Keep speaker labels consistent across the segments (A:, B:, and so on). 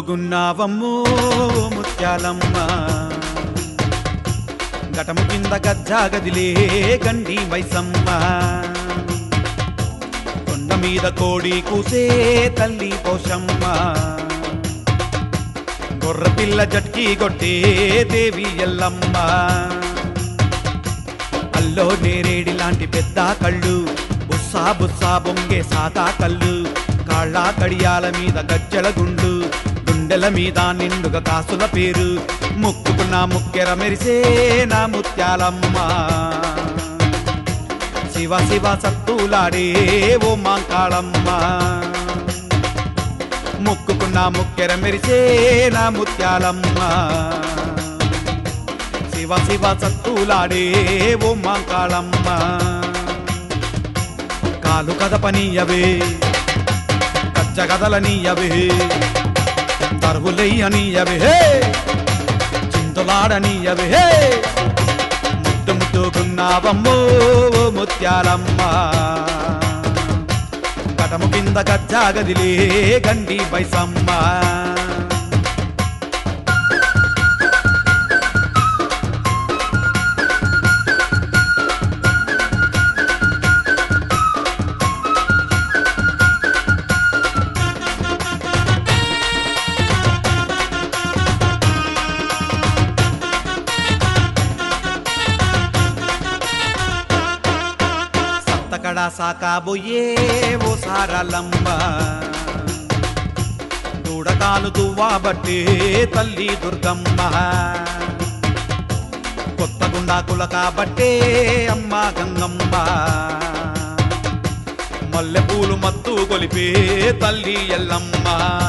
A: ముద్దుముద్దుగున్నావమ్మో ముత్యాలమ్మ గటము కింద గజ్జా గదిలే గండి మైసమ్మ కొండ మీద కోడి కూసే తల్లి పోషమ్మ గొర్ర పిల్ల జట్కి కొట్టే దేవి ఎల్లమ్మ అల్లో నేరేడి లాంటి పెద్ద కళ్ళు బుస్సా బుస్సా బొంగే సాదా కళ్ళు కాళ్ళ కడియాల మీద గజ్జల గుండు గుండెల మీద నిండుగా కాసుల పేరు ముక్కుకున్న ముక్కెర మెరిసే నా ముత్యాలమ్మ శివ శివ సత్తులాడే ఓ మాంకాళమ్మ ముక్కుకున్న ముక్కెర మెరిసే నా ముత్యాలమ్మ శివ శివ సత్తులాడే ఓ మాంకాళమ్మ కాలు కదపనీయవే కచ్చ కదలనీయవే తరువులయ్యనీయవే హే చింతలాడనీయవే హే ముద్దు ముద్దుకున్నావమ్మో ఓ ముత్యాలమ్మ కటము కింద గజ్జా గదిలే గండి బైసమ్మ సత్తకడ సాకాబోయే ఓ సారాలమ్మ దూడకాలు దువ్వాబట్టే తల్లి దుర్గమ్మ కొత్త గుండాకుల కాబట్టే అమ్మ గంగమ్మ మల్లెపూలు మత్తు కొలిపే తల్లి ఎల్లమ్మ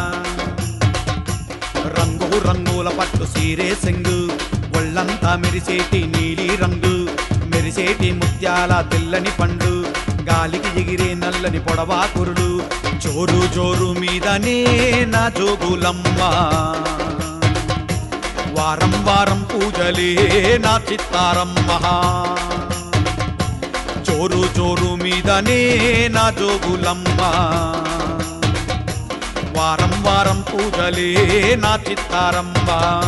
A: రంగు రంగుల పట్టు సీరే సెంగు ఒళ్ళంతా మెరిసేటి నీలి రంగు మెరిసేటి ముత్యాల తెల్లని పండు గాలికి ఎగిరే నల్లని పొడవా కురుడు జోరు జోరు మీదనే నా జోగులమ్మ వారం వారం పూజలే నా చిత్తారమ్మ జోరు జోరు మీదనే నా జోగులమ్మ వారం వారం పూజలే నా చిత్తారమ్మ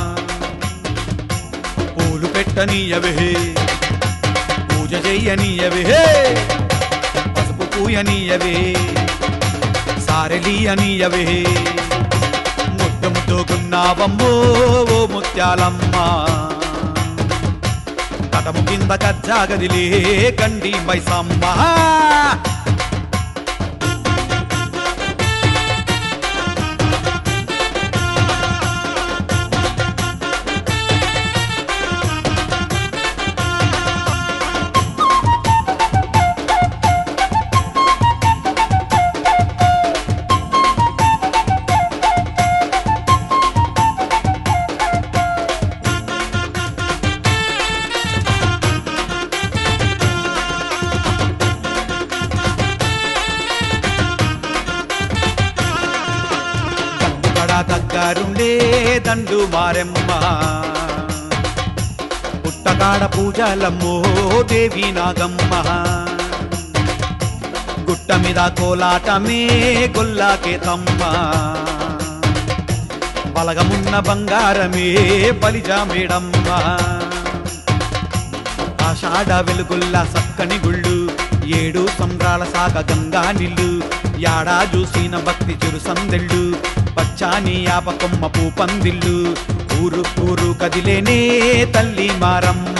A: పూలు పెట్టనీయవే పూజ చెయ్యనీయవే పసుపు పూయనీయవే సారెలీయనీయవే ముద్దు ముద్దుకున్నావమ్మో ఓ ముత్యాలమ్మ కటము కింద కజ్జాగదిలే కండి మైసమ్మ కడ దగ్గరుండే దండు మారెమ్మ పుట్టకాడ పూజలమ్మో దేవి నాగమ్మ గుట్ట మీద కోలాటమే గొల్లాకే తమ్మ బలగమున్న బంగారమే బలిజామేడమ్మ ఆషాఢ వెలుగుల్లా సక్కని గుళ్ళు ఏడు సంద్రాల సాగ గంగా నిల్లు యాడా చూసిన భక్తి చిరు సందెళ్ళు పచ్చాని యాపకొమ్మ పూపందిల్లు ఊరు ఊరు కదిలేనే తల్లి మారమ్మ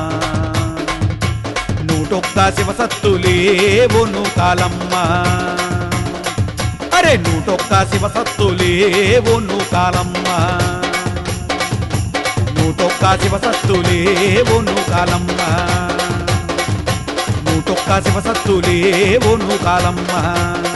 A: నూటొక్క శివసత్తులే ఓను కాలమ్మ అరే నూటొక్క శివసత్తులే ఓను కాలమ్మ నూటొక్క శివసత్తులే ఓను కాలమ్మ నూటొక్క శివసత్తులే ఓను కాలమ్మ